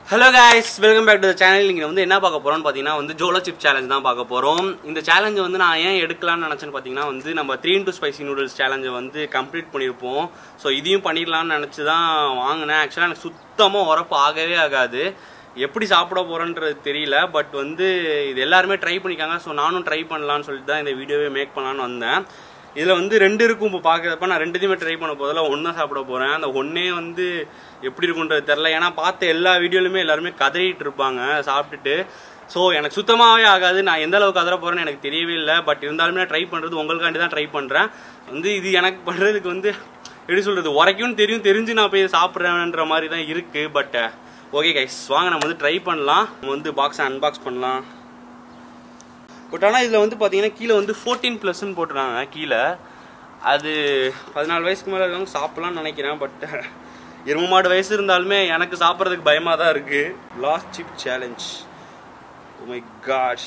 Hello guys welcome back to the channel நீங்கள் வந்து என்ன பார்க்க போகிறோம்னு பார்த்தீங்கன்னா வந்து ஜோலோ சிப் சேலஞ்ச் தான் பார்க்க போகிறோம் இந்த சேலஞ்சை வந்து நான் ஏன் எடுக்கலாம்னு நினச்சேன்னு பார்த்தீங்கன்னா வந்து நம்ம த்ரீ இன்டூ ஸ்பைசி நூடுல்ஸ் சேலஞ்சை வந்து கம்ப்ளீட் பண்ணியிருப்போம் ஸோ இதையும் பண்ணிடலாம்னு நினச்சி தான் வாங்கினேன் ஆக்சுவலாக எனக்கு சுத்தமாக உரப்பு ஆகவே ஆகாது எப்படி சாப்பிட போகிறேன்றது தெரியல பட் வந்து இது எல்லாருமே ட்ரை பண்ணிக்காங்க ஸோ நானும் ட்ரை பண்ணலான்னு சொல்லிட்டு தான் இந்த வீடியோவே மேக் பண்ணலான்னு வந்தேன் இதில் வந்து ரெண்டு இருக்கும் இப்போ பார்க்குறப்ப நான் ரெண்டுத்தையுமே ட்ரை பண்ண போதில் ஒன்றா சாப்பிட போகிறேன் அந்த ஒன்றே வந்து எப்படி இருக்குன்றது தெரில ஏன்னா பார்த்த எல்லா வீடியோலையுமே எல்லாருமே கதறிட்டு இருப்பாங்க சாப்பிட்டுட்டு ஸோ எனக்கு சுத்தமாகவே ஆகாது நான் எந்த அளவுக்கு கதற போகிறேன்னு எனக்கு தெரியவே இல்லை பட் இருந்தாலுமே நான் ட்ரை பண்ணுறது உங்களுக்காண்டி தான் ட்ரை பண்ணுறேன் வந்து இது எனக்கு பண்ணுறதுக்கு வந்து எப்படி சொல்கிறது உரைக்கும்னு தெரியும் தெரிஞ்சு நான் போய் சாப்பிட்றேன்ற மாதிரி தான் இருக்குது பட் ஓகே கைஸ் வாங்க நம்ம வந்து ட்ரை பண்ணலாம் நம்ம வந்து பாக்ஸை அன்பாக்ஸ் பண்ணலாம் பட் ஆனால் இதில் வந்து பார்த்தீங்கன்னா கீழே வந்து ஃபோர்டீன் ப்ளஸ்ன்னு போட்டுருக்காங்க கீழே அது பதினாலு வயசுக்கு மேலே இருக்கவங்க சாப்பிட்லாம்னு நினைக்கிறேன் பட் இருபது மாடு வயசு இருந்தாலுமே எனக்கு சாப்பிட்றதுக்கு பயமாக தான் இருக்குது last chip challenge my god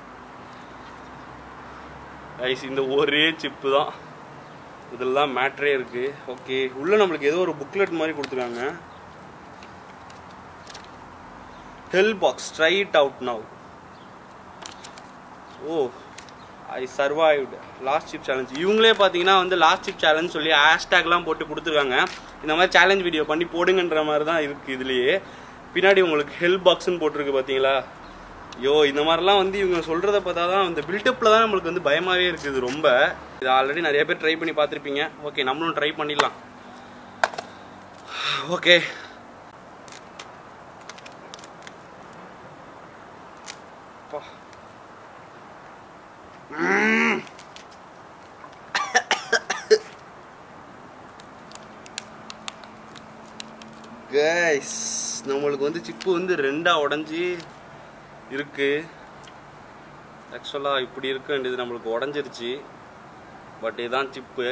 ice இந்த ஒரே சிப்பு தான் இதெல்லாம் மேட்ரே இருக்கு ஓகே உள்ள நம்மளுக்கு ஏதோ ஒரு புக்லெட் மாதிரி கொடுத்துருக்காங்க hell box try it out now oh I survived last chip challenge இவங்களே பார்த்தீங்கன்னா வந்து லாஸ்ட் சிப் சேலஞ்ச் சொல்லி ஹேஷ்டேக்லாம் போட்டு கொடுத்துருக்காங்க இந்த மாதிரி சேலஞ்ச் வீடியோ பண்ணி போடுங்கன்ற மாதிரி தான் இருக்குது இதுலேயே பின்னாடி உங்களுக்கு ஹெல்ப் பாக்ஸ்னு போட்டிருக்கு பார்த்தீங்களா ஐயோ இந்த மாதிரிலாம் வந்து இவங்க சொல்கிறத பார்த்தா தான் இந்த பில்டப்பில் தான் நம்மளுக்கு வந்து பயமாகவே இருக்குது ரொம்ப இது ஆல்ரெடி நிறைய பேர் ட்ரை பண்ணி பார்த்துருப்பீங்க ஓகே நம்மளும் ட்ரை பண்ணிடலாம் ஓகே கைஸ் நம்மளுக்கு வந்து சிப்பு வந்து ரெண்டா உடஞ்சி இருக்கு ஆக்சுவலாக இப்படி இருக்க வேண்டியது நம்மளுக்கு உடஞ்சிருச்சு பட் இதுதான் chip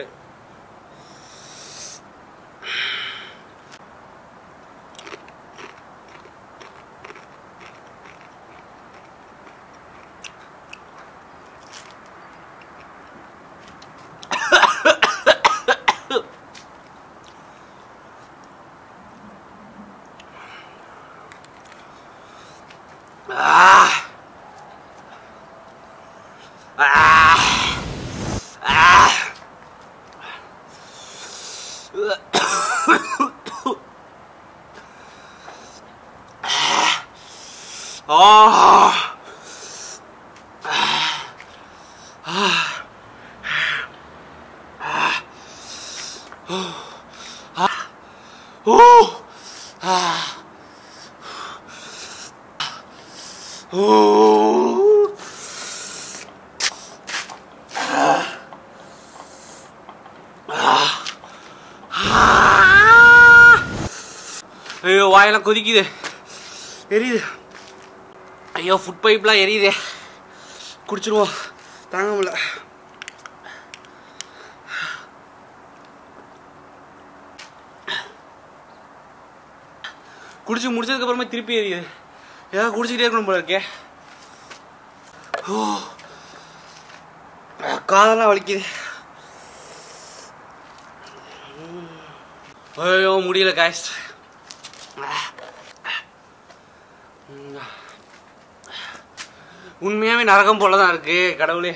Ah. Ah. Ah. Oh. Oh. Ah. Oh. ஐயோ வாயெல்லாம் கொதிக்குது எரியுது ஐயோ ஃபுட் பைப்லாம் எரியுதே குடிச்சிருவோம் தாங்க முடியல குடிச்சு முடிச்சதுக்கு அப்புறமா திருப்பி எரியுது ஏதாவது குடிச்சிக்கிட்டே இருக்கணும் போல இருக்கே ஓ காதெல்லாம் வலிக்குது ஐயோ முடியல காய்ஸ் உண்மையாவே நரகம் போல தான் இருக்கு கடவுளே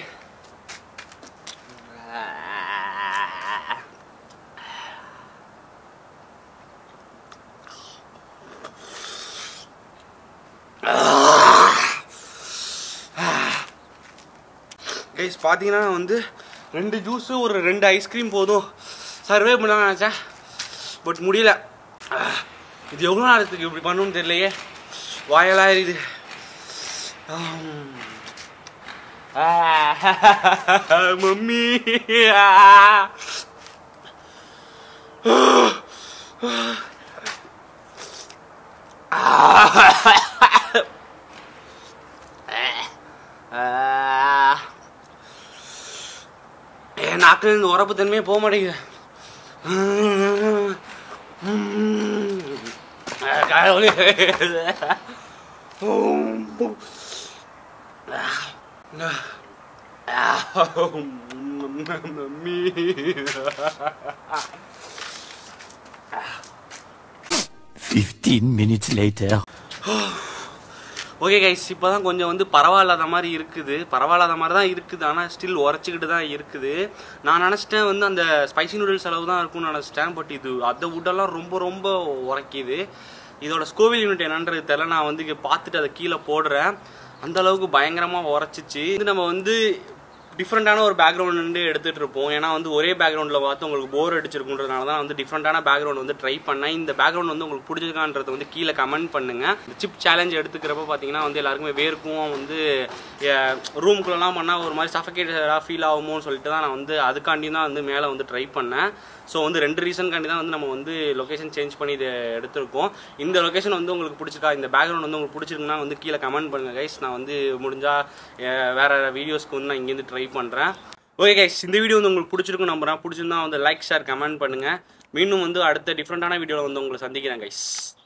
கைஸ் பார்த்தீங்கன்னா வந்து ரெண்டு ஜூஸு ஒரு ரெண்டு ஐஸ்கிரீம் போதும் சர்வே பண்ணலாம் நினச்சேன் பட் முடியல ஆஹ், இது எவ்வளோ நேரத்துக்கு இப்படி பண்ணணும்னு தெரியலையே வாயெல்லாம் எரியுது ஆம். ஆஹ், மம்மி ஆஹ். ஆஹ். என் நாக்கில் இந்த உரப்பு தன்மையே போக மாட்டேங்குது கடவுளே mummy 15 minutes later. Okay guys இப்போ தான் கொஞ்சம் வந்து பரவாயில்லாத மாதிரி இருக்குது பரவாயில்லாத மாதிரி தான் இருக்குது ஆனால் ஸ்டில் உரைச்சிக்கிட்டு தான் இருக்குது நான் நினச்சிட்டேன் வந்து அந்த ஸ்பைசி நூடுல்ஸ் அளவு தான் இருக்கும்னு நினச்சிட்டேன் பட் இது அதை விடலாம் ரொம்ப ரொம்ப உரைக்குது இதோட ஸ்கோவில் யூனிட் என்னன்றது தெரியல நான் வந்து இங்கே பார்த்துட்டு அதை கீழே போடுறேன் அந்த அளவுக்கு பயங்கரமாக உரைச்சிச்சு இது நம்ம வந்து டிஃப்ரெண்டான ஒரு பேக்ரவுண்ட் வந்து எடுத்துட்டு இருப்போம் ஏன்னா வந்து ஒரே பேக்ரவுண்டில் பார்த்து உங்களுக்கு போர் அடிச்சிருக்குன்றதுனால தான் வந்து டிஃப்ரெண்டான பேக்ரவுண்ட் வந்து ட்ரை பண்ணேன் இந்த பேக்ரவுண்ட் வந்து உங்களுக்கு பிடிச்சிருக்கான்றத வந்து கீழே கமெண்ட் பண்ணுங்க இந்த சிப் சேலஞ்ச் எடுத்துக்கிறப்ப பார்த்தீங்கன்னா வந்து எல்லாருக்குமே வேர்க்கும் வந்து ரூம்குள்ளெல்லாம் பண்ணால் ஒரு மாதிரி சஃபகேட்டடாக ஃபீல் ஆகுமோன்னு சொல்லிட்டு தான் நான் வந்து அதுக்காண்டி தான் வந்து மேலே வந்து ட்ரை பண்ணேன் ஸோ வந்து ரெண்டு ரீசன்காண்டி தான் வந்து நம்ம வந்து லொகேஷன் சேஞ்ச் பண்ணி இதை எடுத்திருக்கோம் இந்த லொகேஷன் வந்து உங்களுக்கு பிடிச்சிருக்கா இந்த பேக்ரவுண்ட் வந்து உங்களுக்கு பிடிச்சிருக்குன்னா வந்து கீழே கமெண்ட் பண்ணுங்க கைஸ் நான் வந்து முடிஞ்சா அஹ், வேற வீடியோஸ்க்கு வந்து நான் இங்கேருந்து ட்ரை பண்ணுறேன் ஓகே கைஸ் இந்த வீடியோ வந்து உங்களுக்கு பிடிச்சிருக்கும் நம்புறேன் பிடிச்சிருந்தா வந்து லைக் ஷேர் கமெண்ட் பண்ணுங்க மீண்டும் வந்து அடுத்த டிஃப்ரெண்டான வீடியோவில் வந்து உங்களை சந்திக்கிறேன் கைஸ்